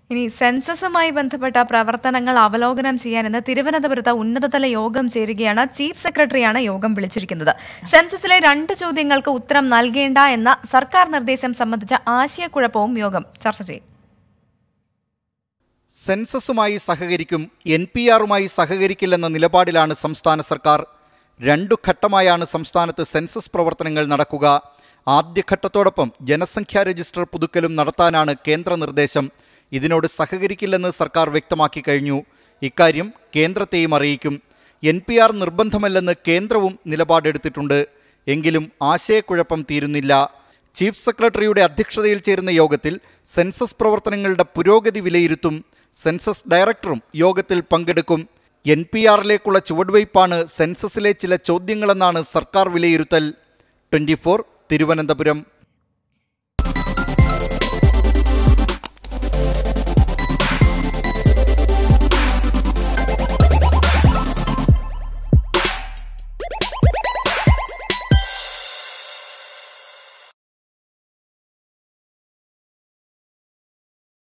ഇനി സെൻസസുമായി ബന്ധപ്പെട്ട പ്രവർത്തനങ്ങൾ അവലോകനം ചെയ്യാൻ ഇന്ന് തിരുവനന്തപുരത്ത് ഉന്നതതല യോഗം ചേരുകയാണ് ചീഫ് സെക്രട്ടറിയാണ് യോഗം വിളിച്ചിരിക്കുന്നത് സെൻസസിലെ രണ്ട് ചോദ്യങ്ങൾക്ക് ഉത്തരം നൽകേണ്ട എന്ന സർക്കാർ നിർദ്ദേശം സംബന്ധിച്ച ആശയക്കുഴപ്പവും യോഗം ചർച്ച ചെയ്യും സെൻസസുമായി സഹകരിക്കും എൻ പി ആറുമായി സഹകരിക്കില്ലെന്ന നിലപാടിലാണ് സംസ്ഥാന സർക്കാർ രണ്ടു ഘട്ടമായാണ് സംസ്ഥാനത്ത് സെൻസസ് പ്രവർത്തനങ്ങൾ നടക്കുക ആദ്യഘട്ടത്തോടൊപ്പം ജനസംഖ്യാ രജിസ്റ്റർ പുതുക്കലും നടത്താനാണ് കേന്ദ്ര നിർദ്ദേശം ഇതിനോട് സഹകരിക്കില്ലെന്ന് സർക്കാർ വ്യക്തമാക്കി കഴിഞ്ഞു ഇക്കാര്യം കേന്ദ്രത്തെയും അറിയിക്കും എൻ പി ആർ നിർബന്ധമല്ലെന്ന് കേന്ദ്രവും നിലപാടെടുത്തിട്ടുണ്ട് എങ്കിലും ആശയക്കുഴപ്പം തീരുന്നില്ല ചീഫ് സെക്രട്ടറിയുടെ അധ്യക്ഷതയിൽ ചേരുന്ന യോഗത്തിൽ സെൻസസ് പ്രവർത്തനങ്ങളുടെ പുരോഗതി വിലയിരുത്തും സെൻസസ് ഡയറക്ടറും യോഗത്തിൽ പങ്കെടുക്കും എൻ പി ആറിലേക്കുള്ള ചുവടുവയ്പ്പാണ് സെൻസസിലെ ചില ചോദ്യങ്ങളെന്നാണ് സർക്കാർ വിലയിരുത്തൽ ട്വൻറ്റി തിരുവനന്തപുരം